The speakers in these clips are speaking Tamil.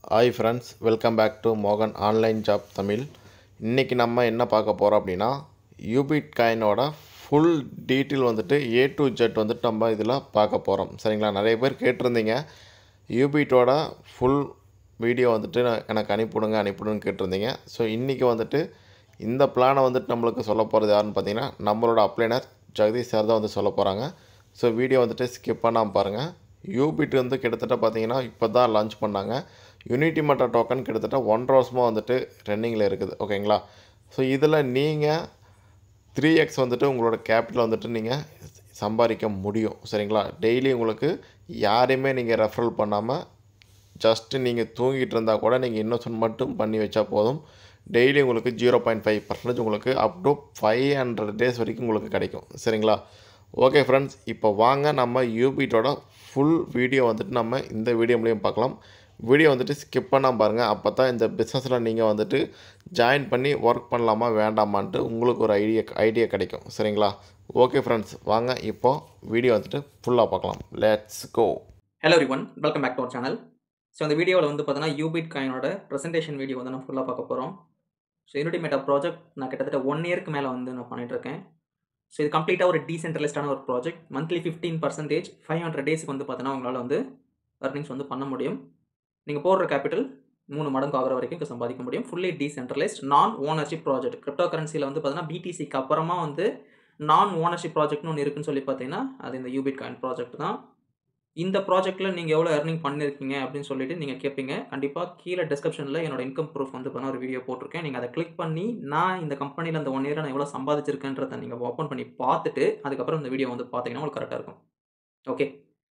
hi friends welcome back to மோகன் ஆன்லைன் ஜாப் தமிழ் இன்றைக்கி நம்ம என்ன பார்க்க போகிறோம் அப்படின்னா யூபிட் காயினோட ஃபுல் டீட்டெயில் வந்துட்டு ஏ டு ஜெட் வந்துட்டு நம்ம இதில் பார்க்க போகிறோம் சரிங்களா நிறைய பேர் கேட்டிருந்தீங்க யூபிட்டோட ஃபுல் வீடியோ வந்துட்டு நான் எனக்கு அனுப்பிவிடுங்க அனுப்பிவிடுன்னு கேட்டிருந்தீங்க ஸோ இன்றைக்கி வந்துட்டு இந்த பிளானை வந்துட்டு நம்மளுக்கு சொல்ல போகிறது யாருன்னு பார்த்தீங்கன்னா நம்மளோட அப்ளைனர் ஜெகதீஷ் சார் தான் வந்து சொல்ல போகிறாங்க ஸோ வீடியோ வந்துட்டு ஸ்கிப் பண்ணாமல் பாருங்கள் யூபிட் வந்து கிட்டத்தட்ட பார்த்தீங்கன்னா இப்போ தான் லான்ச் பண்ணாங்க யூனிட்டி மட்ட டோக்கன் கிட்டத்தட்ட ஒன்றரை வருஷமாக வந்துட்டு ரன்னிங்கில் இருக்குது ஓகேங்களா ஸோ இதில் நீங்கள் த்ரீ எக்ஸ் வந்துட்டு உங்களோட கேபிட்டல் வந்துட்டு நீங்கள் சம்பாதிக்க முடியும் சரிங்களா டெய்லி உங்களுக்கு யாரையுமே நீங்கள் ரெஃபரல் பண்ணாமல் ஜஸ்ட்டு நீங்கள் தூங்கிட்டு இருந்தால் கூட நீங்கள் இன்னோசன் மட்டும் பண்ணி வச்சா போதும் டெய்லி உங்களுக்கு ஜீரோ பாயிண்ட் ஃபைவ் பர்சன்டேஜ் உங்களுக்கு up to five hundred days வரைக்கும் உங்களுக்கு கிடைக்கும் சரிங்களா ஓகே ஃப்ரெண்ட்ஸ் இப்போ வாங்க நம்ம யூபிட்டோட ஃபுல் வீடியோ வந்துட்டு நம்ம இந்த வீடியோ மூலியம் பார்க்கலாம் வீடியோ வந்துட்டு ஸ்கிப் பண்ணாமல் பாருங்கள் அப்போ தான் இந்த பிஸ்னஸில் நீங்கள் வந்துட்டு ஜாயின் பண்ணி ஒர்க் பண்ணலாமா வேண்டாமான்ட்டு உங்களுக்கு ஒரு ஐடியா ஐடியா கிடைக்கும் சரிங்களா ஓகே ஃப்ரெண்ட்ஸ் வாங்க இப்போது வீடியோ வந்துட்டு ஃபுல்லாக பார்க்கலாம் let's go hello everyone welcome back to our channel so அந்த வீடியோவில் வந்து பார்த்தீங்கன்னா யூபிட் காயினோட ப்ரெசன்டேஷன் வீடியோ வந்து நான் ஃபுல்லாக பார்க்க போகிறோம் ஸோ யூனிட்டி மேட்டா ப்ராஜெக்ட் நான் கிட்டத்தட்ட ஒன் இயருக்கு மேலே வந்து நான் பண்ணிட்டு இருக்கேன் ஸோ இது கம்ப்ளீட்டாக ஒரு டீசென்ட்ரலைஸ்டான ஒரு project monthly fifteen percentage five hundred டேஸ்க்கு வந்து பார்த்தீங்கன்னா உங்களால் வந்து அர்னிங்ஸ் வந்து பண்ண முடியும் நீங்கள் போடுற கேபிட்டல் மூணு மடங்கு ஆகிற வரைக்கும் இங்க சம்பாதிக்க முடியும் ஃபுல்லி டீசென்ட்ரலைஸ்ட் நான் ஓனர்ஷிப் ப்ராஜெக்ட் கிரிப்டோ கரன்சியில் வந்து பார்த்தீங்கன்னா பிடிசிக்கு அப்புறமா வந்து நான் ஓனர்ஷிப் ப்ராஜெக்ட்னு ஒன்று இருக்குன்னு சொல்லி பார்த்தீங்கன்னா அது இந்த யூபிட் காயின் ப்ராஜெக்ட் தான் இந்த ப்ராஜெக்ட்டில் நீங்கள் எவ்வளோ earning பண்ணியிருக்கீங்க அப்படின்னு சொல்லிட்டு நீங்கள் கேட்பீங்க கண்டிப்பாக கீழே டிஸ்கிரிப்ஷனில் என்னோட இன்கம் ப்ரூஃப் வந்து பண்ண ஒரு வீடியோ போட்டிருக்கேன் நீங்கள் அதை கிளிக் பண்ணி நான் இந்த கம்பெனியில் அந்த ஒன் இயரை நான் எவ்வளோ சம்பாதிச்சிருக்கேன்றதை நீங்கள் ஓப்பன் பண்ணி பார்த்துட்டு அதுக்கப்புறம் இந்த வீடியோ வந்து பார்த்தீங்கன்னா உங்களுக்கு கரெக்டாக இருக்கும் ஓகே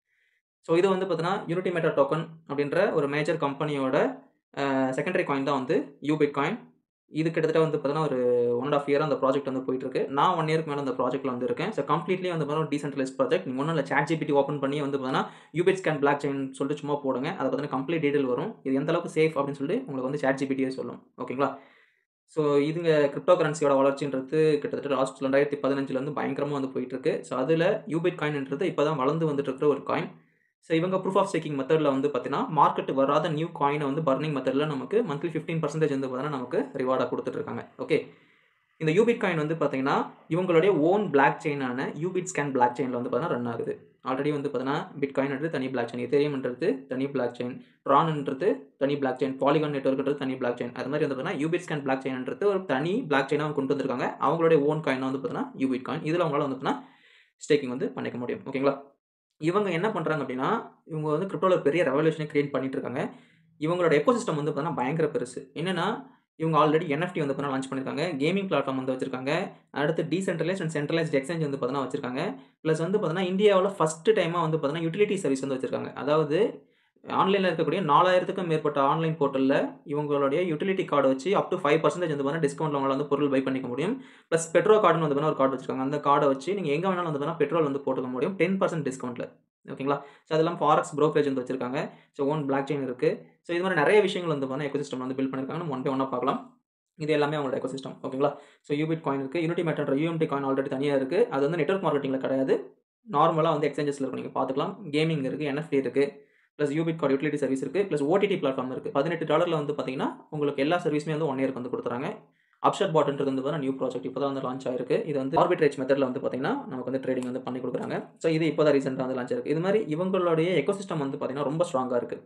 ஸோ இது வந்து பார்த்தீங்கன்னா யூனிட்டி மேட்டர் டோக்கன் அப்படின்ற ஒரு மேஜர் கம்பெனியோட செகண்டரி காயின் தான் வந்து யூபிட் காயின் இது கிட்டத்தட்ட வந்து பார்த்தீங்கன்னா ஒரு ஒன் அண்ட் ஆஃப் இயர் அந்த ப்ராஜெக்ட் வந்து போயிட்டு இருக்கு நான் ஒன் இயருக்கு மேலே அந்த ப்ராஜெக்ட்ல வந்து இருக்கேன் ஸோ கம்ப்ளீட்லி வந்து பார்த்தீங்கன்னா டீசென்ட்ரலைஸ் ப்ராஜெக்ட் நீங்கள் ஒன்றும் இல்லை சாட் ஜிபிடி ஓப்பன் பண்ணி வந்து பார்த்தீங்கன்னா யூபிட் ஸ்கேன் பிளாக் செயின் சொல்லிட்டு சும்மா போடுங்க அதை பார்த்தீங்கன்னா கம்ப்ளீட் டீடைல் வரும் இது எந்த அளவுக்கு சேஃப் அப்படின்னு சொல்லிட்டு உங்களுக்கு வந்து சாட் ஜிபிடியே சொல்லும் ஓகேங்களா ஸோ இதுங்க கிரிப்டோ கரன்சியோட வளர்ச்சின்றது கிட்டத்தட்ட லாஸ்ட் ரெண்டாயிரத்தி பதினஞ்சுலேருந்து பயங்கரமாக வந்து போயிட்டு இருக்கு ஸோ அதில் யூபிட் காயின்ன்றது இப்போ தான் வளர்ந்து வந்துட்டு இருக்கிற ஒரு காயின் ஸோ இவங்க ப்ரூஃப் ஆஃப் ஸ்டேக்கிங் மெத்தடில் வந்து பார்த்தீங்கன்னா மார்க்கெட் வராத நியூ காயினை வந்து பர்னிங் மெத்தடில் நமக்கு மந்த்லி ஃபிஃப்டீன் பர்சன்டேஜ் வந்து பார்த்தீங்கன்னா நமக்கு ரிவார்டாக கொடுத்துட்ருக்காங்க ஓகே இந்த யூபிட் காயின் வந்து பார்த்தீங்கன்னா இவங்களுடைய ஓன் பிளாக் செயினான யூபிட் ஸ்கேன் பிளாக் செயினில் வந்து பார்த்தீங்கன்னா ரன் ஆகுது ஆல்ரெடி வந்து பார்த்தீங்கன்னா பிட் காயின்ன்றது தனி பிளாக் செயின் எத்தேரியம்ன்றது தனி பிளாக் செயின் ட்ரான்ன்றது தனி பிளாக் செயின் பாலிகான் நெட்ஒர்க்ன்றது தனி பிளாக் செயின் அது மாதிரி வந்து பார்த்தீங்கன்னா யூபிட் ஸ்கேன் பிளாக் செயின்ன்றது ஒரு தனி பிளாக் செயினாக கொண்டு வந்திருக்காங்க அவங்களுடைய ஓன் காயினாக வந்து பார்த்தீங்கன்னா யூபிட் காயின் இதில் அவங்களால வந்து பார்த்தீங்கன்னா ஸ்டேக்கிங் வந்து பண்ணிக்க முடியும் ஓகேங்களா இவங்க என்ன பண்ணுறாங்க அப்படின்னா இவங்க வந்து கிரிப்டோவில் பெரிய ரெவல்யூஷனை கிரியேட் பண்ணிட்டு இருக்காங்க இவங்களோட எக்கோசிஸ்டம் வந்து பார்த்தீங்கன்னா பயங்கர பெருசு என்னன்னா இவங்க ஆல்ரெடி NFT வந்து பார்த்தீங்கன்னா லான்ச் பண்ணியிருக்காங்க கேமிங் பிளாட்ஃபார்ம் வந்து வச்சிருக்காங்க அடுத்து டீசென்ட்ரலைஸ் அண்ட் சென்ட்ரலைஸ்ட் எக்ஸ்சேஞ்ச் வந்து பார்த்தீங்கன்னா வச்சிருக்காங்க ப்ளஸ் வந்து பார்த்தீங்கன்னா இந்தியாவில் ஃபர்ஸ்ட் டைமாக வந்து பார்த்தீங்கன்னா யூட்டிலிட்டி சர்வீஸ் வந்து வச்சிருக்காங்க அதாவது ஆன்லைனில் இருக்கக்கூடிய நாலாயிரத்துக்கும் மேற்பட்ட ஆன்லைன் போர்ட்டலில் இவங்களுடைய யூட்டிலிட்டி கார்டு வச்சு அப் டு ஃபைவ் பர்சன்டேஜ் வந்து பார்த்தீங்கன்னா டிஸ்கவுண்ட்ல உங்களால் வந்து பொருள் பை பண்ணிக்க முடியும் ப்ளஸ் பெட்ரோல் கார்டுன்னு வந்து பார்த்தீங்கன்னா ஒரு கார்டு வச்சிருக்காங்க அந்த கார்டை வச்சு நீங்கள் எங்கே வேணாலும் வந்து பார்த்தீங்கன்னா பெட்ரோல் வந்து போட்டுக்க முடியும் டென் பர்சன்ட் டிஸ்கவுண்ட்டில் ஓகேங்களா ஸோ அதெல்லாம் ஃபாரக்ஸ் ப்ரோக்கரேஜ் வந்து வச்சிருக்காங்க ஸோ ஓன் பிளாக் செயின் இருக்குது ஸோ இது மாதிரி நிறைய விஷயங்கள் வந்து பார்த்தீங்கன்னா எக்கோசிஸ்டம் வந்து பில்ட் பண்ணியிருக்காங்க நம்ம ஒன் பை ஒன்னாக பார்க்கலாம் இது எல்லாமே அவங்களோட எக்கோசிஸ்டம் ஓகேங்களா ஸோ யூபிட் காயின் இருக்குது unity meta UMT coin already தனியாக இருக்குது அது வந்து நெட்ஒர்க் மார்க்கெட்டிங்கில் கிடையாது நார்மலாக வந்து எக்ஸ்சேஞ்சஸில் இருக்கும் நீங்கள் பார்த்துக்கலாம் கேமிங் இருக்குது NFT இருக்குது plus Yubit card utility service இருக்குது ப்ளஸ் ஓடிடி பிளாட்ஃபார்ம் இருக்குது பதினெட்டு டாலரில் வந்து பார்த்தீங்கன்னா உங்களுக்கு எல்லா சர்வீஸுமே வந்து ஒன் இயருக்கு வந்து கொடுத்துறாங்க அப்ஷட் பாட்ன்றது வந்து பார்த்தீங்கன்னா நியூ ப்ராஜெக்ட் இப்போ தான் வந்து லான்ச் ஆயிருக்கு இது வந்து ஆர்பிட்ரேஜ் மெத்தடில் வந்து பார்த்தீங்கன்னா நமக்கு வந்து ட்ரேடிங் வந்து பண்ணி கொடுக்குறாங்க ஸோ இது இப்போ தான் ரீசெண்டாக வந்து லான்ச் ஆயிருக்கு இது மாதிரி இவங்களுடைய எக்கோசிஸ்டம் வந்து பார்த்தீங்கன்னா ரொம்ப ஸ்ட்ராங்காக இருக்குது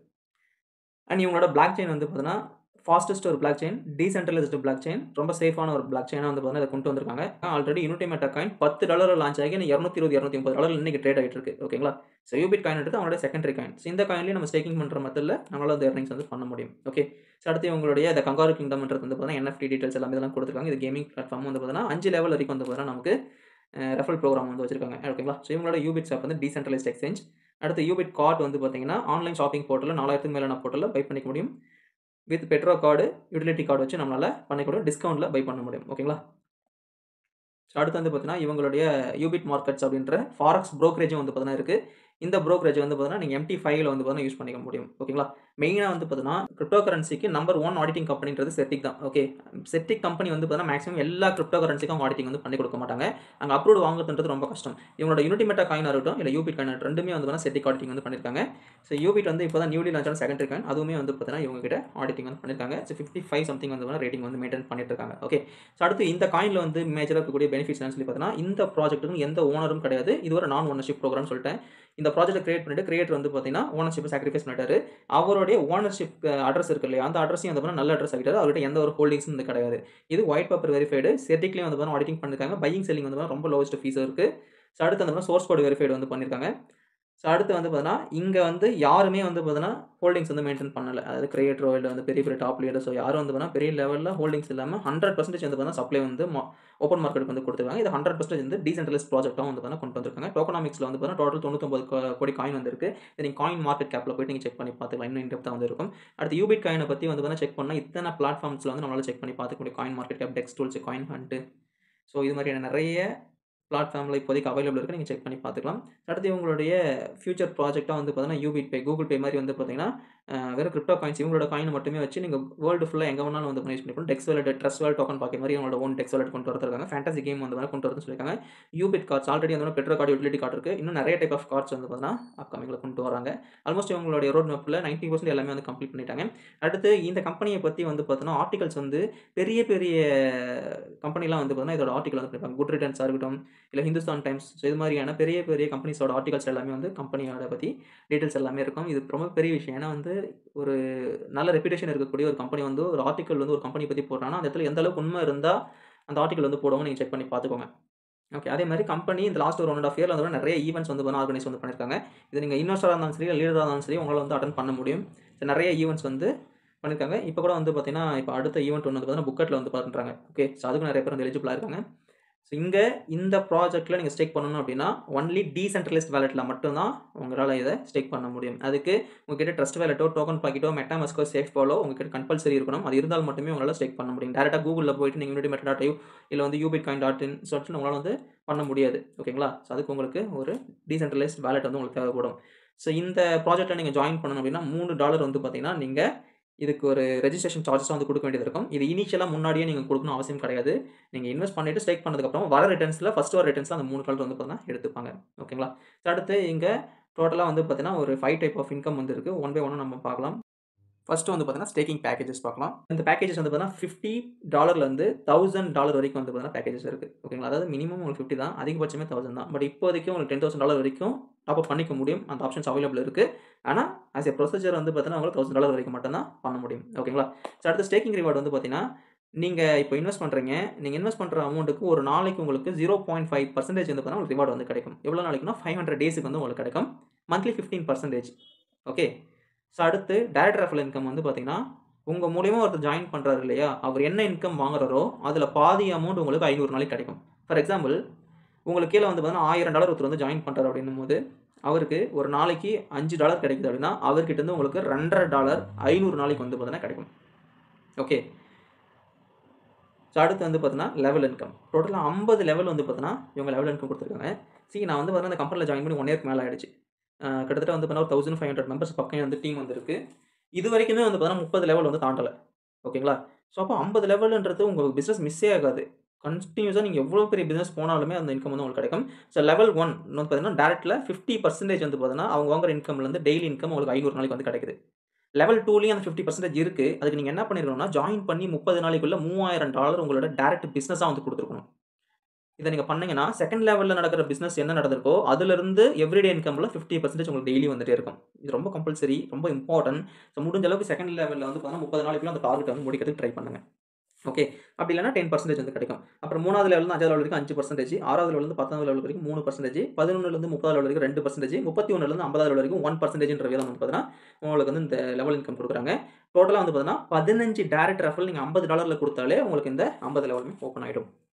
அண்ட் இவங்களோட பிளாக் செயின் வந்து பார்த்தீங்கன்னா ஃபாஸ்டஸ்ட் ஒரு blockchain decentralised blockchain ரொம்ப சேஃபான ஒரு பிளாக் செயினாக வந்து பார்த்தீங்கன்னா இதை கொண்டு வந்திருக்காங்க ஆல்ரெடி யூனிட்டி மெட்டா காயின் பத்து டாலர் லான்ச் ஆகி இரநூத்தி இருபது இரநூத்தி முப்பது டாலர் இன்னைக்கு ட்ரேட் ஆகிட்டு இருக்கு ஓகேங்களா ஸோ யூபிட் காயின் எடுத்து அவங்களோட செகண்டரி காயின் ஸோ இந்த காயின்லேயும் நம்ம ஸ்டேக்கிங் பண்ணுற மெத்தடில் நம்மளால அந்த earnings வந்து பண்ண முடியும் ஓகே ஸோ அடுத்து இவங்களுடைய இந்த கங்காரு கிங்டம்ன்றது வந்து பார்த்தீங்கன்னா NFT டீட்டெயில்ஸ் எல்லாமே இதெல்லாம் கொடுத்துருக்காங்க இது கேமிங் பிளாட்ஃபார்ம் வந்து பார்த்தீங்கன்னா அஞ்சு லெவல் வரைக்கும் வந்து பார்த்தீங்கன்னா நமக்கு ரெஃபரல் ப்ரோக்ராம் வந்து வச்சிருக்காங்க ஓகேங்களா ஸோ இவங்களோட யூபிட் ஷாப் வந்து டீசென்ட்ரலைஸ்ட் எக்ஸ்சேஞ்ச் அடுத்து யூபிட் கார்டு வந்து பார்த்தீங்கன்னா ஆன்லைன் ஷாப்பிங் போர்ட்டலில் நாலாயிரத்துக்கு மேலான போர்ட்டலில் பை பண்ணிக்க முடியும் with petro card utility card வச்சு நம்மளால் பண்ணிக்கூட டிஸ்கவுண்ட்டில் பை பண்ண முடியும் ஓகேங்களா ஸோ அடுத்து வந்து பார்த்தீங்கன்னா இவங்களுடைய யூபிட் மார்க்கெட்ஸ் அப்படின்ற ஃபாரக்ஸ் ப்ரோக்கரேஜும் வந்து பார்த்தீங்கன்னா இருக்குது இந்த ப்ரோக்கரேஜ் வந்து பார்த்தீங்கன்னா நீங்கள் எம்டி ஃபைவ்ல வந்து பார்த்தீங்கன்னா யூஸ் பண்ணிக்க முடியும் ஓகேங்களா மெயினாக வந்து பார்த்தீங்கன்னா கிரிப்டோ கரன்சிக்கு நம்பர் ஒன் ஆடிட்டிங் கம்பெனின்றது செட்டிக் தான் ஓகே செட்டிக் கம்பெனி வந்து பார்த்தீங்கன்னா மேக்ஸிமம் எல்லா கிரிப்டோ கரன்சிக்கும் அவங்க ஆடிட்டிங் வந்து பண்ணி கொடுக்க மாட்டாங்க அங்கே அப்ரூவ் வாங்குறதுன்றது ரொம்ப கஷ்டம் இவங்களோட யூனிட்டி மெட்டா காயினாக இருக்கட்டும் இல்லை யூபிட் காயின் ரெண்டுமே வந்து பார்த்தீங்கன்னா செட்டிக் ஆடிட்டிங் வந்து பண்ணியிருக்காங்க ஸோ யூபிட் வந்து இப்போ தான் நியூலி லான்ச் செகண்டரி காயின் அதுவுமே வந்து பார்த்தீங்கன்னா இவங்க கிட்ட ஆடிட்டிங் வந்து பண்ணியிருக்காங்க ஸோ ஃபிஃப்டி ஃபைவ் சம்திங் வந்து ரேட்டிங் வந்து மெயின்டைன் பண்ணிட்டு இருக்காங்க ஓகே ஸோ அடுத்து இந்த காயினில் வந்து மேஜராக இருக்கக்கூடிய பெனிஃபிட்ஸ் சொல்லி பார்த்தீங்கன்னா இந்த ப்ராஜெக்ட்டுக்கு எந்த ஓனரும் கிடையாது இது ஒரு நான் ஓனர்ஷிப் ப்ரோக்ராம் சொல்லிட்டேன் இந்த ப்ராஜெக்ட் கிரியேட் பண்ணிட்டு கிரியேட்டர் வந்து பார்த்தீங்கன்னா ஓனர்ஷிப் சாக்ரிஃபைஸ் பண்ணிட்டாரு அவருடைய ஓனர்ஷிப் அட்ரஸ் இருக்கு இல்லையா அந்த அட்ரஸையும் வந்து நல்ல அட்ரஸ் ஆகிட்டாரு அவர்கிட்ட எந்த ஒரு ஹோல்டிங்ஸும் வந்து கிடையாது இது ஒயிட் பேப்பர் வெரிஃபைடு செட்டிக்லேயும் வந்து பார்த்தீங்கன்னா ஆடிட்டிங் பண்ணிருக்காங்க பையிங் செல்லிங் வந்து ரொம்ப லோவஸ்ட் ஃபீஸ் இருக்குது ஸோ அடுத்து வந்து சோர்ஸ் கோட் வெரிஃபைடு வந்து பண்ணியிருக்காங்க ஸோ அடுத்து வந்து பார்த்தீங்கன்னா இங்கே வந்து யாருமே வந்து பார்த்தீங்கன்னா ஹோல்டிங்ஸ் வந்து மெயின்டைன் பண்ணல அதாவது கிரியேட்டரோ இல்லை வந்து பெரிய பெரிய டாப் லீடர்ஸோ யாரும் வந்து பார்த்தீங்கன்னா பெரிய லெவலில் ஹோல்டிங்ஸ் இல்லாமல் ஹண்ட்ரட் பர்சன்டேஜ் வந்து பார்த்தீங்கன்னா சப்ளை வந்து ஓப்பன் மார்க்கெட்டுக்கு வந்து கொடுத்துருக்காங்க இது ஹண்ட்ரட் பர்சன்டேஜ் வந்து டீசென்ட்ரலைஸ் ப்ராஜெக்ட்டாக வந்து பார்த்தீங்கன்னா கொண்டு வந்திருக்காங்க டோக்கனாமிக்ஸில் வந்து பார்த்தீங்கன்னா டோட்டல் தொண்ணூத்தொம்பது கோடி காயின் வந்திருக்கு இது நீங்கள் காயின் மார்க்கெட் கேப்பில் போயிட்டு நீங்கள் செக் பண்ணி பார்த்துக்கலாம் இன்னும் இன்டெப்த்தாக வந்து இருக்கும் அடுத்து யூபிட் காயினை பற்றி வந்து பார்த்தீங்கன்னா செக் பண்ணால் இத்தனை பிளாட்ஃபார்ம்ஸில் வந்து நம்மளால் செக் பண்ணி பார்த்துக்க முடியும் coin market cap dex tools coin hunt so இது மாதிரியான நிறைய பிளாட்ஃபார்மில் இப்போதைக்கு அவைலபிள் இருக்குது நீங்கள் செக் பண்ணி பார்த்துக்கலாம் அடுத்து இவங்களுடைய ஃபியூச்சர் ப்ராஜெக்டாக வந்து பார்த்தீங்கன்னா யூபிட் பே கூகுள் பே மாதிரி வந்து பார்த்தீங்கன்னா வெறும் கிரிப்டோ காயின்ஸ் இவங்களோட காயின் மட்டுமே வச்சு நீங்கள் வேர்ல்டு ஃபுல்லாக எங்கே வேணாலும் வந்து யூஸ் பண்ணிக்கலாம் dex wallet trust wallet token பார்க்க மாதிரி இவங்களோட ஓன் டெக்ஸ் வேலட் கொண்டு வரதுக்காங்க ஃபேண்டசி கேம் வந்து கொண்டு வரதுன்னு சொல்லியிருக்காங்க யூபிட் கார்ட்ஸ் ஆல்ரெடி வந்து பெட்ரோ கார்டு யூட்டிலிட்டி கார்டு இருக்குது இன்னும் நிறைய டைப் ஆஃப் கார்ட்ஸ் வந்து பார்த்தீங்கன்னா அப்கமிங்கில் கொண்டு வராங்க ஆல்மோஸ்ட் இவங்களுடைய ரோட் மேப்பில் நைன்ட்டி பர்சன்ட் எல்லாமே வந்து கம்ப்ளீட் பண்ணிட்டாங்க அடுத்து இந்த கம்பெனியை பற்றி வந்து பார்த்தீங்கன்னா ஆர்டிகல்ஸ் வந்து பெரிய பெரிய கம்பெனிலாம் வந்து பார்த்தீங்கன்னா இதோட ஆர்டிகல் வந்து பண்ணிருப்பாங்க குட் ரிட்டர்ன்ஸாக இருக்கட்டும் இல்லை ஹிந்துஸ்தான் டைம்ஸ் ஸோ இது மாதிரியான பெரிய பெரிய கம்பெனிஸோட ஆர்டிகல்ஸ் எல்லாமே வந்து கம்பெனியோட பற்றி டீட்டெயில்ஸ் எல்லாமே இருக்கும் இது ரொம்ப பெரிய விஷயம் ஏன்னா வந்து ஒரு நல்ல ரெப்புடேஷன் இருக்கக்கூடிய ஒரு கம்பெனி வந்து ஒரு ஆர்டிக்கல் வந்து ஒரு கம்பெனி பற்றி போடுறாங்கன்னா அந்த இடத்துல எந்த அளவுக்கு உண்மை இருந்தால் அந்த ஆர்டிக்கல் வந்து போடுவாங்க நீங்கள் செக் பண்ணி பார்த்துக்கோங்க ஓகே அதே மாதிரி கம்பெனி இந்த லாஸ்ட் ஒரு ஒன் அண்ட் ஆஃப் இயரில் வந்து நிறைய ஈவெண்ட்ஸ் வந்து ஆர்கனைஸ் வந்து பண்ணியிருக்காங்க இது நீங்கள் இன்வெஸ்டராக இருந்தாலும் சரி லீடராக இருந்தாலும் சரி உங்களால் வந்து அட்டன் பண்ண முடியும் நிறைய ஈவெண்ட்ஸ் வந்து பண்ணியிருக்காங்க இப்போ கூட வந்து பார்த்தீங்கன்னா இப்போ அடுத்த ஈவெண்ட் ஒன்று வந்து பார்த்தீங்கன்னா புக்கெட்டில் வந்து பண்ணுறாங்க ஓகே ஸோ அதுக்கு நிறைய பேர் வந்து எலிஜிபிளாக இருக்காங்க ஸோ இங்கே இந்த ப்ராஜெக்ட்டில் நீங்கள் ஸ்டேக் பண்ணணும் அப்படின்னா ஒன்லி டீசென்ட்ரலைஸ்ட் வேலெட்டில் மட்டும்தான் உங்களால் இதை ஸ்டேக் பண்ண முடியும் அதுக்கு உங்ககிட்ட ட்ரஸ்ட் வேலெட்டோ டோக்கன் பாக்கெட்டோ மெட்டாமஸ்கோ சேஃப் ஃபாலோ உங்ககிட்ட கம்பல்சரி இருக்கணும் அது இருந்தால் மட்டுமே உங்களால் ஸ்டேக் பண்ண முடியும் டேரெக்டாக கூகுளில் போயிட்டு நீங்கள் யூனிட்டி மெட்டா டாட் ஐ இல்லை வந்து யூபிட் காயின் டாட் இன் சொல்லிட்டு உங்களால் வந்து பண்ண முடியாது ஓகேங்களா ஸோ அதுக்கு உங்களுக்கு ஒரு டீசென்ட்ரலைஸ்ட் வேலெட் வந்து உங்களுக்கு தேவைப்படும் ஸோ இந்த ப்ராஜெக்ட்டில் நீங்கள் ஜாயின் பண்ணணும் அப்படின்னா மூணு டாலர் வந்து பார்த்தீங்கன்னா நீங்கள் இதுக்கு ஒரு ரெஜிஸ்ட்ரேஷன் சார்ஜஸ் வந்து கொடுக்க வேண்டியது இருக்கும் இது இனிஷியலாக முன்னாடியே நீங்கள் கொடுக்கணும் அவசியம் கிடையாது நீங்கள் இன்வெஸ்ட் பண்ணிட்டு ஸ்டேக் பண்ணதுக்கப்புறம் வர ரிட்டர்ன்ஸில் ஃபஸ்ட் வர ரிட்டர்ன்ஸில் அந்த மூணு டாலர் வந்து பார்த்தீங்கன்னா எடுத்துப்பாங்க ஓகேங்களா அடுத்து இங்கே டோட்டலாக வந்து பார்த்தீங்கன்னா ஒரு ஃபைவ் டைப் ஆஃப் இன்கம் வந்து இருக்குது ஒன் பை ஒன்று நம்ம பார்க்கலாம் ஃபஸ்ட்டு வந்து பார்த்தீங்கன்னா ஸ்டேக்கிங் பேக்கேஜஸ் பார்க்கலாம் இந்த பேக்கேஜஸ் வந்து பார்த்தீங்கன்னா ஃபிஃப்டி டாலர்லேருந்து தௌசண்ட் டாலர் வரைக்கும் வந்து பார்த்தீங்கன்னா பேக்கேஜஸ் இருக்குது ஓகேங்களா அதாவது மினிமம் உங்களுக்கு ஃபிஃப்டி தான் அதிகபட்சமே தௌசண்ட் தான் பட் இப்போதைக்கு உங்களுக்கு டென் தௌசண்ட் டாலர் வரைக்கும் டாப் அப் பண்ணிக்க முடியும் அந்த ஆப்ஷன்ஸ் அவைலபிள் இருக்குது ஆனால் ஆஸ் எ ப்ரொசீஜர் வந்து பார்த்தீங்கன்னா உங்களுக்கு தௌசண்ட் டாலர் வரைக்கும் மட்டும் தான் பண்ண முடியும் ஓகேங்களா ஸோ அடுத்து ஸ்டேக்கிங் ரிவார்டு வந்து பார்த்தீங்கன்னா நீங்கள் இப்போ இன்வெஸ்ட் பண்ணுறீங்க நீங்கள் இன்வெஸ்ட் பண்ணுற அமௌண்ட்டுக்கு ஒரு நாளைக்கு உங்களுக்கு ஜீரோ பாயிண்ட் ஃபைவ் பர்சன்டேஜ் வந்து பார்த்தீங்கன்னா உங்களுக்கு ரிவார்டு வந்து கிடைக்கும் எவ்வளோ நாளைக்குன்னா ஃபைவ் ஹண்ட்ரட் டேஸுக்கு வந்து உங்களுக்கு கிடைக்கும் monthly fifteen percentage okay so அடுத்து டேரக்ட் ரெஃபரல் இன்கம் வந்து பார்த்தீங்கன்னா உங்கள் மூலியமாக ஒருத்தர் ஜாயின் பண்ணுறாரு இல்லையா அவர் என்ன இன்கம் வாங்குறாரோ அதில் பாதி அமௌண்ட் உங்களுக்கு ஐநூறு நாளைக்கு கிடைக்கும் ஃபார் எக்ஸாம்பிள் உங்களுக்கு கீழே வந்து பார்த்தீங்கன்னா ஆயிரம் டாலர் ஒருத்தர் வந்து ஜாயின் பண்ணுறாரு அப்படின்னும் போது அவருக்கு ஒரு நாளைக்கு அஞ்சு டாலர் கிடைக்குது அப்படின்னா அவர்கிட்ட இருந்து உங்களுக்கு ரெண்டரை டாலர் ஐநூறு நாளைக்கு வந்து பார்த்தீங்கன்னா கிடைக்கும் ஓகே ஸோ அடுத்து வந்து பார்த்தீங்கன்னா லெவல் இன்கம் டோட்டலாக ஐம்பது லெவல் வந்து பார்த்தீங்கன்னா இவங்க லெவல் இன்கம் கொடுத்துருக்காங்க சரி நான் வந்து பார்த்தீங்கன்னா அந்த கம்பெனியில் ஜாயின் பண்ணி ஒன் இயர்க்கு மேலே ஆயிடுச்சு கிட்டத்தட்ட வந்து பார்த்தீங்கன்னா ஒரு தௌசண்ட் ஃபைவ் ஹண்ட்ரட் மெம்பர்ஸ் பக்கம் வந்து டீம் வந்துருக்கு இது வரைக்குமே வந்து பார்த்தீங்கன்னா முப்பது லெவல் வந்து தாண்டலை ஓகேங்களா ஸோ அப்போ ஐம்பது லெவல்ன்றது உங்கள் பிஸ்னஸ் மிஸ்ஸே ஆகாது கண்டினியூஸாக நீங்கள் எவ்வளோ பெரிய பிஸ்னஸ் போனாலுமே அந்த இன்கம் வந்து உங்களுக்கு கிடைக்கும் ஸோ லெவல் ஒன் வந்து பார்த்தீங்கன்னா டேரக்டில் ஃபிஃப்டி பர்சன்டேஜ் வந்து பார்த்தீங்கன்னா அவங்க வாங்குற இன்கம்லேருந்து டெய்லி இன்கம் உங்களுக்கு ஐநூறு நாளைக்கு வந்து கிடைக்குது லெவல் டூலேயும் அந்த ஃபிஃப்டி பர்சன்டேஜ் இருக்குது அதுக்கு நீங்கள் என்ன பண்ணிருக்கணும்னா ஜாயின் பண்ணி முப்பது நாளைக்குள்ள மூவாயிரம் டாலர் உங்களோட டேரக்ட் பிஸ்னஸாக வந்து கொடுத்துருக்கணும் இதை நீங்கள் பண்ணீங்கன்னா செகண்ட் லெவலில் நடக்கிற பிஸ்னஸ் என்ன நடந்திருக்கோ அதுலேருந்து எவ்ரிடே இன்கமில் ஃபிஃப்டி பர்சன்டேஜ் உங்களுக்கு டெய்லி வந்துட்டே இருக்கும் இது ரொம்ப கம்பல்சரி ரொம்ப இம்பார்ட்டன்ட் ஸோ முடிஞ்ச அளவுக்கு செகண்ட் லெவலில் வந்து பார்த்தீங்கன்னா முப்பது நாளைக்குள்ள அந்த டார்கெட் வந்து முடிக்கிறதுக்கு ட்ரை பண்ணுங்கள் ஓகே அப்படி இல்லைனா டென் பர்சன்டேஜ் வந்து கிடைக்கும் அப்புறம் மூணாவது லெவலில் அஞ்சாவது லெவல் வரைக்கும் அஞ்சு பர்சன்டேஜ் ஆறாவது லெவலில் பத்தாவது லெவல் வரைக்கும் மூணு பர்சன்டேஜ் பதினொன்றுலேருந்து முப்பது லெவல் வரைக்கும் ரெண்டு பர்சன்டேஜ் முப்பத்தி ஒன்றுலேருந்து ஐம்பதாவது லெவல் வரைக்கும் ஒன் பர்சன்டேஜ்ன்ற வீதம் வந்து பார்த்தீங்கன்னா உங்களுக்கு வந்து இந்த லெவல் இன்கம் கொடுக்குறாங்க டோட்டலாக வந்து பார்த்தீங்கன்னா பதினஞ்சு டேரக்ட் ரெஃபல் நீங்கள் ஐம்பது டாலரில் கொடுத்தாலே உங்களுக்கு இந்த ஐம்பது லெவலுமே ஓப்பன் ஆகிடும்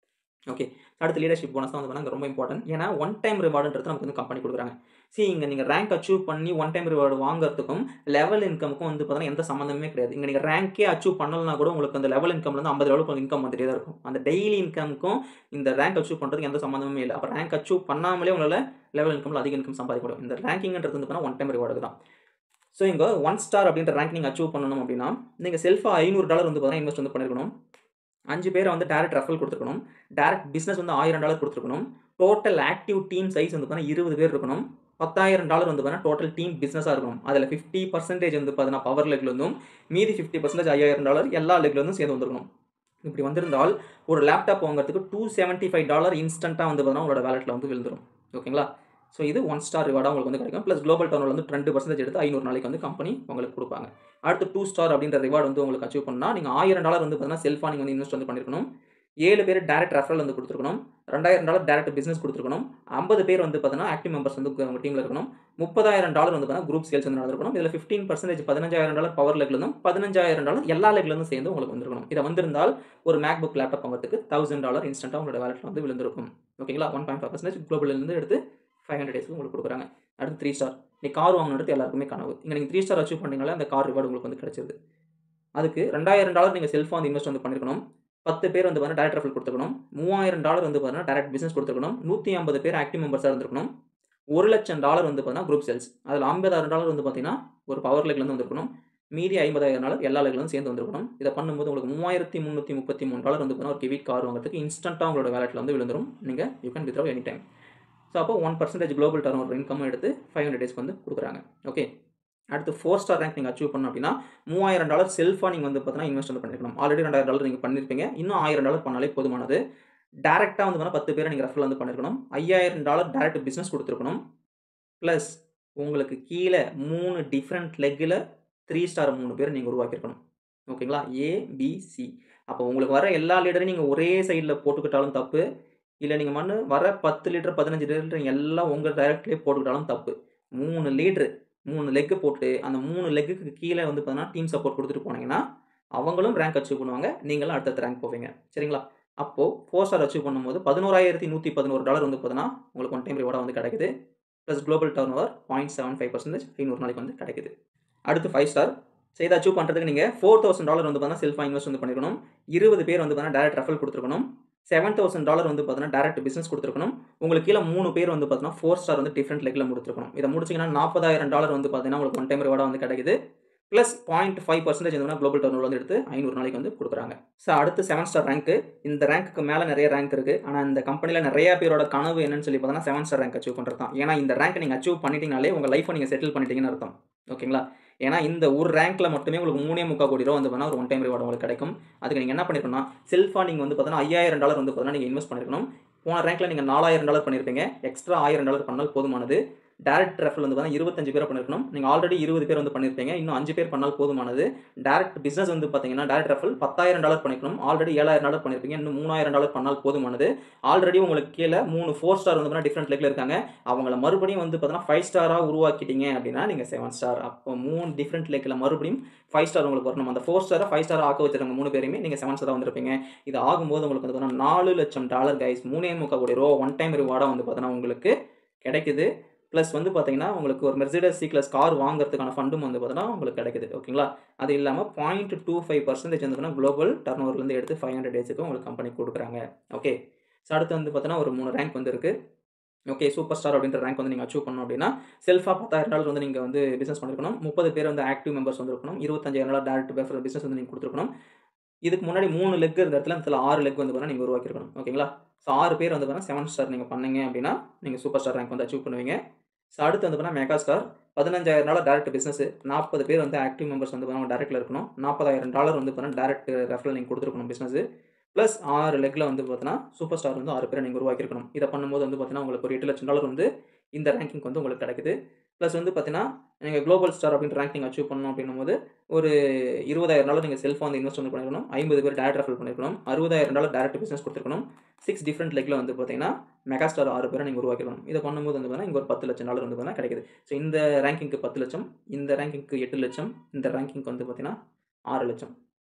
ஓகே அடுத்து லீடர்ஷிப் போனஸ் தான் வந்து பார்த்தீங்கன்னா ரொம்ப இம்பார்ட்டன்ட் ஏன்னா ஒன் டைம் ரிவார்டுன்றது நமக்கு வந்து கம்பெனி கொடுக்குறாங்க சி இங்கே நீங்கள் ரேங்க் அச்சீவ் பண்ணி ஒன் டைம் ரிவார்டு வாங்குறதுக்கும் லெவல் இன்கமுக்கும் வந்து பார்த்தீங்கன்னா எந்த சம்மந்தமே கிடையாது இங்கே நீங்கள் ரேங்கே அச்சீவ் பண்ணலனா கூட உங்களுக்கு அந்த லெவல் இன்கம்ல இருந்து ஐம்பது லெவலுக்கு இன்கம் வந்துட்டே தான் இருக்கும் அந்த டெய்லி இன்கமுக்கும் இந்த ரேங்க் அச்சீவ் பண்ணுறதுக்கு எந்த சம்மந்தமே இல்லை அப்போ ரேங்க் அச்சீவ் பண்ணாமலே உங்களால் லெவல் இன்கம்ல அதிக இன்கம் சம்பாதிக்க முடியும் இந்த ரேங்கிங்ன்றது வந்து பார்த்தீங்கன்னா ஒன் டைம் ரிவார்டு தான் ஸோ இங்கே ஒன் ஸ்டார் அப்படின்ற ரேங்க் நீங்கள் அச்சீவ் பண்ணணும் அப்படின்னா நீங்கள் செல்ஃபாக ஐநூறு டாலர் வந்து பார்த்தீங்கன்னா இன்வெஸ்ட் வந்து பண்ணிருக்கணும் அஞ்சு பேரை வந்து டேரக்ட் ரெஃபல் கொடுத்துருக்கணும் டேரக்ட் பிஸ்னஸ் வந்து ஆயிரம் டாலர் கொடுத்துருக்கணும் டோட்டல் ஆக்டிவ் டீம் சைஸ் வந்து பார்த்தீங்கன்னா இருபது பேர் இருக்கணும் பத்தாயிரம் டாலர் வந்து பார்த்தீங்கன்னா டோட்டல் டீம் பிஸ்னஸாக இருக்கணும் அதில் ஃபிஃப்டி பர்சன்டேஜ் வந்து பார்த்தீங்கன்னா பவர் லெக்ல இருந்தும் மீதி ஃபிஃப்டி பர்சன்டேஜ் ஐயாயிரம் டாலர் எல்லா லெக்ல இருந்தும் சேர்ந்து வந்துருக்கணும் இப்படி வந்திருந்தால் ஒரு லேப்டாப் வாங்குறதுக்கு டூ செவன்ட்டி ஃபைவ் டாலர் இன்ஸ்டண்ட்டாக வந்து பார்த்தீங்கன்னா உங்களோட வேலெட்டில் வந்து விழுந்துரும் ஓகேங்களா ஸோ இது ஒன் ஸ்டார் ரிவார்டாக உங்களுக்கு வந்து கிடைக்கும் ப்ளஸ் குளோபல் டவுனில் வந்து ரெண்டு பர்சன்டேஜ் எடுத்து ஐநூறு நாளைக்கு வந்து கம்பெனி உங்களுக்கு கொடுப்பாங்க அடுத்து டூ ஸ்டார் அப்படின்ற ரிவார்டு வந்து உங்களுக்கு அச்சீவ் பண்ணால் நீங்கள் ஆயிரம் டாலர் வந்து பார்த்தீங்கன்னா செல்ஃபாக நீங்கள் வந்து இன்வெஸ்ட் வந்து பண்ணிருக்கணும் ஏழு பேர் டேரக்ட் ரெஃபரல் வந்து கொடுத்துருக்கணும் ரெண்டாயிரம் டாலர் டேரக்ட் பிஸ்னஸ் கொடுத்துருக்கணும் ஐம்பது பேர் வந்து பார்த்தீங்கன்னா ஆக்டிவ் மெம்பர்ஸ் வந்து உங்கள் டீமில் இருக்கணும் முப்பதாயிரம் டாலர் வந்து பார்த்தீங்கன்னா குரூப் சேல்ஸ் வந்து நடந்திருக்கணும் இதில் ஃபிஃப்டீன் பர்சன்டேஜ் பதினஞ்சாயிரம் டாலர் பவர் லெக்லேருந்தும் பதினஞ்சாயிரம் டாலர் எல்லா லெக்லேருந்து சேர்ந்து உங்களுக்கு வந்திருக்கணும் இதை வந்திருந்தால் ஒரு மேக் புக் லேப்டாப் வாங்குறதுக்கு தௌசண்ட் டாலர் இன்ஸ்டன்ட்டாக உங்களோட வேலெட்டில் வந்து விழுந்திருக்கும் ஓகேங்களா ஒன் பாயிண்ட் ஃபைவ் பர்சன்டேஜ் குளோபல்லேருந்து எடுத்து ஃபைவ் ஹண்ட்ரட் டேஸ்க்கு உங்களுக்கு கொடுக்குறாங்க அடுத்து த்ரீ ஸ்டார் நீ கார் வாங்கினது எல்லாருக்குமே கனவு இங்கே நீங்கள் த்ரீ ஸ்டார் அச்சீவ் பண்ணீங்களே அந்த கார் ரிவார்டு உங்களுக்கு வந்து கிடைச்சிருது அதுக்கு ரெண்டாயிரம் டாலர் நீங்கள் செல்ஃபாக வந்து இன்வெஸ்ட் வந்து பண்ணிருக்கணும் பத்து பேர் வந்து பார்த்தீங்கன்னா டேரக்ட் ரெஃபல் கொடுத்துருக்கணும் மூவாயிரம் டாலர் வந்து பார்த்தீங்கன்னா டேரக்ட் பிஸ்னஸ் கொடுத்துருக்கணும் நூற்றி ஐம்பது பேர் ஆக்டிவ் மெம்பர்ஸாக இருந்திருக்கணும் ஒரு லட்சம் டாலர் வந்து பார்த்தீங்கன்னா குரூப் சேல்ஸ் அதில் ஐம்பதாயிரம் டாலர் வந்து பார்த்தீங்கன்னா ஒரு பவர் லெக்லேருந்து வந்திருக்கணும் மீதி ஐம்பதாயிரம் டாலர் எல்லா லெக்லேருந்து சேர்ந்து வந்திருக்கணும் இதை பண்ணும்போது உங்களுக்கு மூவாயிரத்தி முந்நூற்றி முப்பத்தி மூணு டாலர் வந்து பார்த்தீங்கன்னா ஒரு கிவிட் கார் வாங்குறதுக்கு இன்ஸ்டண்ட்டாக உங்களோட வேலெட்டில் வந்து விழுந்துரும் நீங்கள் you can withdraw any time so அப்போ one percentage global turnover income எடுத்து ஃபைவ் ஹண்ட்ரட் டேஸ்க்கு வந்து கொடுக்குறாங்க ஓகே அடுத்து ஃபோர் ஸ்டார் ரேங்க் நீங்கள் அச்சீவ் பண்ணணும் அப்படின்னா மூவாயிரம் டாலர் செல்ஃபாக நீங்கள் வந்து பார்த்தீங்கன்னா இன்வெஸ்ட் வந்து பண்ணிருக்கணும் ஆல்ரெடி ரெண்டாயிரம் டாலர் நீங்கள் பண்ணியிருப்பீங்க இன்னும் ஆயிரம் டாலர் பண்ணாலே போதுமானது டேரெக்டாக வந்து பார்த்தா பத்து பேரை நீங்கள் ரெஃபர் வந்து பண்ணிருக்கணும் ஐயாயிரம் டாலர் டேரக்ட் பிஸ்னஸ் கொடுத்துருக்கணும் ப்ளஸ் உங்களுக்கு கீழே மூணு டிஃப்ரெண்ட் லெக்கில் த்ரீ ஸ்டார் மூணு பேர் நீங்கள் உருவாக்கியிருக்கணும் ஓகேங்களா ஏபிசி அப்போ உங்களுக்கு வர எல்லா லீடரையும் நீங்கள் ஒரே சைடில் போட்டுக்கிட்டாலும் தப்பு இல்லை நீங்கள் மண்ணு வர பத்து லிட்டர் பதினஞ்சு லிட்டர் எல்லாம் உங்கள் டைரக்ட்லேயே போட்டுக்கிட்டாலும் தப்பு மூணு லீட்ரு மூணு லெக்கு போட்டு அந்த மூணு லெக்குக்கு கீழே வந்து பார்த்தீங்கன்னா டீம் சப்போர்ட் கொடுத்துட்டு போனீங்கன்னா அவங்களும் ரேங்க் அச்சீவ் பண்ணுவாங்க நீங்களும் அடுத்தடுத்த ரேங்க் போவீங்க சரிங்களா அப்போது ஃபோர் ஸ்டார் அச்சீவ் பண்ணும்போது பதினோராயிரத்தி நூற்றி பதினோரு டாலர் வந்து பார்த்தீங்கன்னா உங்களுக்கு ஒன் டைம் ரிவார்டாக வந்து கிடைக்குது plus global turnover point seven five percentage ஐநூறு நாளைக்கு வந்து கிடைக்குது அடுத்து ஃபைவ் ஸ்டார் ஸோ இதை அச்சீவ் பண்ணுறதுக்கு நீங்கள் ஃபோர் தௌசண்ட் டாலர் வந்து பார்த்தீங்கன்னா செல்ஃபாக இன்வெஸ்ட் வந்து பண்ணிருக்கணும் இருபது பேர் வந்து பார்த்தீங்கன்னா டேரக்ட் ரெஃபல் கொடுத்துருக்கணும் செவன் தௌசண்ட் டாலர் வந்து பார்த்தீங்கன்னா டேரக்ட் பிஸ்னஸ் கொடுத்துருக்கணும் உங்களுக்கு கீழே மூணு பேர் வந்து பார்த்தீங்கன்னா ஃபோர் ஸ்டார் வந்து டிஃப்ரெண்ட் லெக்கில் முடிச்சிருக்கணும் இதை முடிச்சிங்கன்னா நாற்பதாயிரம் டாலர் வந்து பார்த்தீங்கன்னா உங்களுக்கு ஒன் டைம் ரிவார்டாக வந்து கிடைக்குது ப்ளஸ் பாயிண்ட் ஃபைவ் பர்சன்டேஜ் வந்து குளோபல் டர்ன் வந்து எடுத்து ஐநூறு நாளைக்கு வந்து கொடுக்குறாங்க ஸோ அடுத்து செவன் ஸ்டார் ரேங்க்கு இந்த ரேங்க்கு மேலே நிறைய ரேங்க் இருக்குது ஆனால் இந்த கம்பெனியில் நிறைய பேரோட கனவு என்னன்னு சொல்லி பார்த்தீங்கன்னா செவன் ஸ்டார் ரேங்க் அச்சீவ் பண்ணுறது தான் ஏன்னா இந்த ரேங்க் நீங்கள் அச்சீவ் பண்ணிட்டீங்கனாலே உங்கள் லைஃப்பை நீங்கள் செட்டில் பண்ணிட்டீங்கன்னு அர்த்தம் ஓகேங்களா ஏன்னா இந்த ஒரு ரேங்க்கில் மட்டுமே உங்களுக்கு மூணே முக்கால் கோடி ரூபா வந்து பண்ணால் ஒரு ஒன் டைம் ரிவார்டு உங்களுக்கு கிடைக்கும் அதுக்கு நீங்கள் என்ன பண்ணிருக்கணும்னா செல்ஃபாக நீங்கள் வந்து பார்த்தீங்கன்னா ஐயாயிரம் டாலர் வந்து பார்த்தீங்கன்னா நீங்கள் இன்வெஸ்ட் பண்ணிருக்கணும் போன ரேங்க்கில் நீங்கள் நாலாயிரம் டாலர் பண்ணியிருப்பீங்க எக்ஸ்ட்ரா ஆயிரம் டாலர் பண்ணால் போதுமானது டேரக்ட் ரெஃபர் வந்து பார்த்தீங்கன்னா இருபத்தஞ்சு பேர் பண்ணிருக்கணும் நீங்கள் ஆல்ரெடி இருபது பேர் வந்து பண்ணியிருப்பீங்க இன்னும் அஞ்சு பேர் பண்ணால் போதுமானது டேரக்ட் பிஸ்னஸ் வந்து பார்த்தீங்கன்னா டேரக்ட் ரெஃபர் பத்தாயிரம் டாலர் பண்ணிக்கணும் ஆல்ரெடி ஏழாயிரம் டாலர் பண்ணியிருப்பீங்க இன்னும் மூணாயிரம் டாலர் பண்ணால் போதுமானது ஆல்ரெடி உங்களுக்கு கீழே மூணு ஃபோர் ஸ்டார் வந்து பார்த்தீங்கன்னா டிஃப்ரெண்ட் லெக்கில் இருக்காங்க அவங்கள மறுபடியும் வந்து பார்த்தீங்கன்னா ஃபைவ் ஸ்டாராக உருவாக்கிட்டீங்க அப்படின்னா நீங்கள் செவன் ஸ்டார் அப்போ மூணு டிஃப்ரெண்ட் லெக்கில் மறுபடியும் ஃபைவ் ஸ்டார் உங்களுக்கு வரணும் அந்த ஃபோர் ஸ்டாரை ஃபைவ் ஸ்டார் ஆக்க வச்சிருக்க மூணு பேருமே நீங்கள் செவன் ஸ்டாராக வந்திருப்பீங்க இது ஆகும்போது உங்களுக்கு வந்து பார்த்தீங்கன்னா நாலு லட்சம் டாலர் கைஸ் மூணே முக்கால் கோடி ரூபா ஒன் டைம் ரிவார்டாக வந்து பார்த்தீங்கன்னா உங்களுக்கு கிடைக்குது ப்ளஸ் வந்து பார்த்தீங்கன்னா உங்களுக்கு ஒரு மெர்சிடஸ் சி கிளாஸ் கார் வாங்குறதுக்கான ஃபண்டும் வந்து பார்த்தீங்கன்னா உங்களுக்கு கிடைக்குது ஓகேங்களா அது இல்லாமல் பாயிண்ட் டூ ஃபைவ் பர்சன்டேஜ் வந்து பார்த்தீங்கன்னா குளோபல் டர்ன் ஓவர்லேருந்து எடுத்து ஃபைவ் ஹண்ட்ரட் டேஸுக்கு உங்களுக்கு கம்பெனி கொடுக்குறாங்க ஓகே ஸோ அடுத்து வந்து பார்த்தீங்கன்னா ஒரு மூணு ரேங்க் வந்து இருக்குது ஓகே சூப்பர் ஸ்டார் அப்படின்ற ரேங்க் வந்து நீங்கள் அச்சீவ் பண்ணணும் அப்படின்னா செல்ஃபாக பத்தாயிரம் டாலர் வந்து நீங்கள் வந்து பிஸ்னஸ் பண்ணிருக்கணும் முப்பது பேர் வந்து ஆக்டிவ் மெம்பர்ஸ் வந்துருக்கணும் இருபத்தஞ்சாயிரம் டாலர் டேரக்ட் பேஃபர் பிஸ்னஸ் வந்து நீங்கள் கொடுத்துருக்கணும் இதுக்கு முன்னாடி மூணு லெக் இருந்த இடத்துல இடத்துல ஆறு லெக் வந்து பார்த்தீங்கன்னா நீங்கள் உருவாக்கிருக்கணும் ஓகேங்களா ஸோ ஆறு பேர் வந்து பார்த்தீங்கன்னா செவன் ஸ்டார் நீங்கள் பண்ணீங்க அப்படின்னா நீங்கள் சூப்பர் ஸ்டார் ரேங்க் வந்து அச்சீவ் பண்ணுவீங்க ஸோ அடுத்து வந்து பார்த்தீங்கன்னா மெகா ஸ்டார் பதினஞ்சாயிரம் டாலர் டேரக்ட் பிஸ்னஸ் நாற்பது பேர் வந்து ஆக்டிவ் மெம்பர்ஸ் வந்து பார்த்தீங்கன்னா டேரக்ட்டில் இருக்கணும் நாற்பதாயிரம் டாலர் வந்து பார்த்தீங்கன்னா டேரக்ட் ரெஃபரல் நீங்கள் கொடுத்துருக்கணும் பிஸ்னஸ் ப்ளஸ் ஆறு லெக்கில் வந்து பார்த்தீங்கன்னா சூப்பர் ஸ்டார் வந்து ஆறு பேரை நீங்கள் உருவாக்கியிருக்கணும் இதை பண்ணும்போது வந்து பார்த்தீங்கன்னா உங்களுக்கு ஒரு எட்டு லட்சம் டாலர் வந்து இந்த ரேங்கிங் வந்து உங்களுக்கு கிடைக்குது ப்ளஸ் வந்து பார்த்தீங்கன்னா நீங்கள் குளோபல் ஸ்டார் அப்படின்ற ரேங்க் நீங்கள் அச்சீவ் பண்ணணும் அப்படின்னும் போது ஒரு இருபதாயிரம் டாலர் நீங்கள் செல்ஃபாக வந்து இன்வெஸ்ட் வந்து பண்ணிருக்கணும் ஐம்பது பேர் டேரக்ட் ரெஃபர் பண்ணிருக்கணும் அறுபதாயிரம் டாலர் டேரக்ட் பிஸ்னஸ் கொடுத்துருக்கணும் சிக்ஸ் டிஃப்ரெண்ட் லெக்கில் வந்து பார்த்தீங்கன்னா மெகா ஸ்டார் ஆறு பேரை நீங்கள் உருவாக்கிடணும் இதை பண்ணும்போது வந்து பார்த்தீங்கன்னா இங்கே ஒரு பத்து லட்சம் டாலர் வந்து பார்த்தீங்கன்னா கிடைக்குது ஸோ இந்த ரேங்கிங்க்கு பத்து லட்சம் இந்த ரேங்கிங்க்கு எட்டு லட்சம் இந்த ரேங்கிங்க்கு வந்து பார்த்தீங்கன்னா ஆறு லட்சம்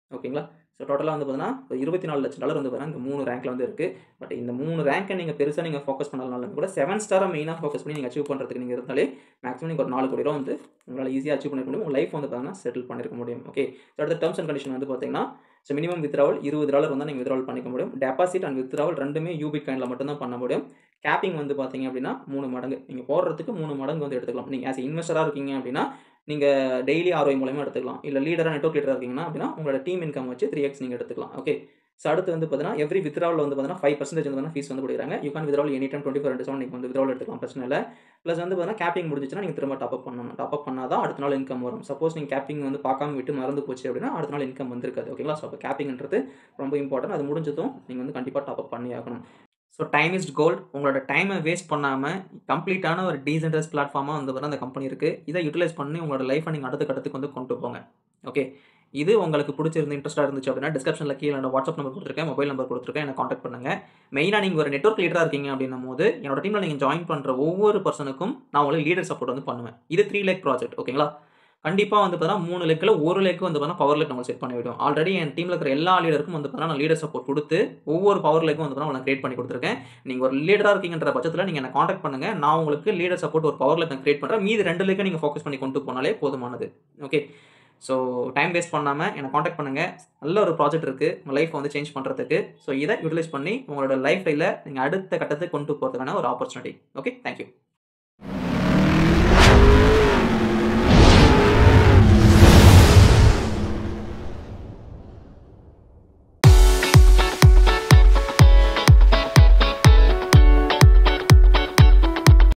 ஓகேங்களா ஸோ டோட்டலாக வந்து பார்த்தீங்கன்னா இருபத்தி நாலு லட்சம் டாலர் வந்து பார்த்தீங்கன்னா இந்த மூணு ரேங்க்கில் வந்து இருக்குது பட் இந்த மூணு ரேங்கை நீங்கள் பெருசாக நீங்கள் ஃபோக்கஸ் பண்ணாலும் கூட செவன் ஸ்டாரை மெயினாக ஃபோக்கஸ் பண்ணி நீங்கள் அச்சீவ் பண்ணுறதுக்கு நீங்கள் இருந்தாலே மேக்ஸிமம் நீங்கள் ஒரு நாலு கோடி ரூபா வந்து உங்களால் ஈஸியாக அச்சீவ் பண்ணிருக்க முடியும் உங்கள் லைஃப் வந்து பார்த்தீங்கன்னா செட்டில் பண்ணிருக்க முடியும் ஓகே ஸோ அடுத்த டேர்ம்ஸ் அண்ட் கண்டிஷன் வந்து பார்த்தீங்கன்னா ஸோ மினிமம் வித்ராவல் இருபது டாலர் வந்து நீங்கள் வித்ராவல் பண்ணிக்க முடியும் டெபாசிட் அண்ட் வித்ராவல் ரெண்டுமே யூபிட் காயினில் மட்டும்தான் பண்ண முடியும் கேப்பிங் வந்து பார்த்தீங்க அப்படின்னா மூணு மடங்கு நீங்கள் போடுறதுக்கு மூணு மடங்கு வந்து எடுத்துக்கலாம் நீங்கள் ஆஸ் இன்வெஸ்டராக இருக்கீங்க அப்படின்னா நீங்கள் டெய்லி ஆர்ஓஐ மூலயமா எடுத்துக்கலாம் இல்லை லீடராக நெட்ஒர்க் லீடராக இருக்கீங்கன்னா அப்படின்னா உங்களோட டீம் இன்கம் வச்சு த்ரீ எக்ஸ் நீங்கள் எடுத்துக்கலாம் ஓகே ஸோ அடுத்து வந்து பார்த்தீங்கன்னா எவ்ரி வித்ராவில் வந்து பார்த்தீங்கன்னா ஃபைவ் பர்சன்டேஜ் வந்து ஃபீஸ் வந்து கொடுக்குறாங்க you can withdrawal any time twenty four ரெண்டு செவன் நீங்கள் வந்து வித்ராவல் எடுத்துக்கலாம் பிரச்சனை இல்லை ப்ளஸ் வந்து பார்த்தீங்கன்னா கேப்பிங் முடிஞ்சிச்சுன்னா நீங்கள் திரும்ப டாப் அப் பண்ணணும் டாப் அப் பண்ணால் தான் அடுத்த நாள் இன்கம் வரும் சப்போஸ் நீங்கள் கேப்பிங் வந்து பார்க்காம விட்டு மறந்து போச்சு அப்படின்னா அடுத்த நாள் இன்கம் வந்திருக்காது ஓகேங்களா ஸோ அப்போ கேப்பிங்ன்றது ரொம்ப இம்பார்ட்டன்ட் அது முடிஞ்சதும் நீங்கள் வந்து கண்டிப்பாக டாப் அப் பண்ணி ஆகணும் ஸோ டைம் இஸ் கோல்ட் உங்களோட டைமை வேஸ்ட் பண்ணாமல் கம்ப்ளீட்டான ஒரு டீசென்ட்ரஸ் பிளாட்ஃபார்மாக வந்து வர அந்த கம்பெனி இருக்குது இதை யூட்டிலைஸ் பண்ணி உங்களோட லைஃப்பை நீங்கள் அடுத்த கட்டத்துக்கு வந்து கொண்டு போங்க ஓகே இது உங்களுக்கு பிடிச்சிருந்து இன்ட்ரெஸ்ட்டாக இருந்துச்சு அப்படின்னா டிஸ்கிரிப்ஷனில் கீழே என்னோட வாட்ஸ்அப் நம்பர் கொடுத்துருக்கேன் மொபைல் நம்பர் கொடுத்துருக்கேன் எனக்கு காண்டாக்ட் பண்ணுங்கள் மெயினாக நீங்கள் ஒரு நெட்ஒர்க் லீடராக இருக்கீங்க அப்படின்னும் போது என்னோட டீமில் நீங்கள் ஜாயின் பண்ணுற ஒவ்வொரு பர்சனுக்கும் நான் உங்களுக்கு லீடர் சப்போர்ட் வந்து பண்ணுவேன் இது த்ரீ லேக் ப்ராஜெக்ட் ஓகேங்களா கண்டிப்பாக வந்து பார்த்தீங்கன்னா மூணு லெக்கில் ஒரு லெக் வந்து பார்த்தீங்கன்னா பவர் லெக் நம்ம செட் பண்ணிவிடும் ஆல்ரெடி என் டீமில் இருக்கிற எல்லா லீடருக்கும் வந்து பார்த்தீங்கன்னா நான் லீடர் சப்போர்ட் கொடுத்து ஒவ்வொரு பவர் லெக்கும் வந்து பார்த்தீங்கன்னா நான் கிரியேட் பண்ணி கொடுத்துருக்கேன் நீங்கள் ஒரு லீடராக இருக்கீங்கன்ற பட்சத்தில் நீங்கள் என்ன காண்டாக்ட் பண்ணுங்கள் நான் உங்களுக்கு லீடர் சப்போர்ட் ஒரு பவர் லெக் நான் கிரியேட் பண்ணுறேன் மீது ரெண்டு லெக்கை நீங்கள் ஃபோக்கஸ் பண்ணி கொண்டு போனாலே போதுமானது ஓகே ஸோ டைம் வேஸ்ட் பண்ணாமல் என்னை காண்டாக்ட் பண்ணுங்கள் நல்ல ஒரு ப்ராஜெக்ட் இருக்குது உங்கள் லைஃப் வந்து சேஞ்ச் பண்ணுறதுக்கு ஸோ இதை யூட்டிலைஸ் பண்ணி உங்களோட லைஃப் ஸ்டைலில் நீங்கள் அடுத்த கட்டத்துக்கு கொண்டு போகிறதுக்கான ஒரு ஆப்பர்ச்சுனிட்டி ஓகே தேங்க்யூ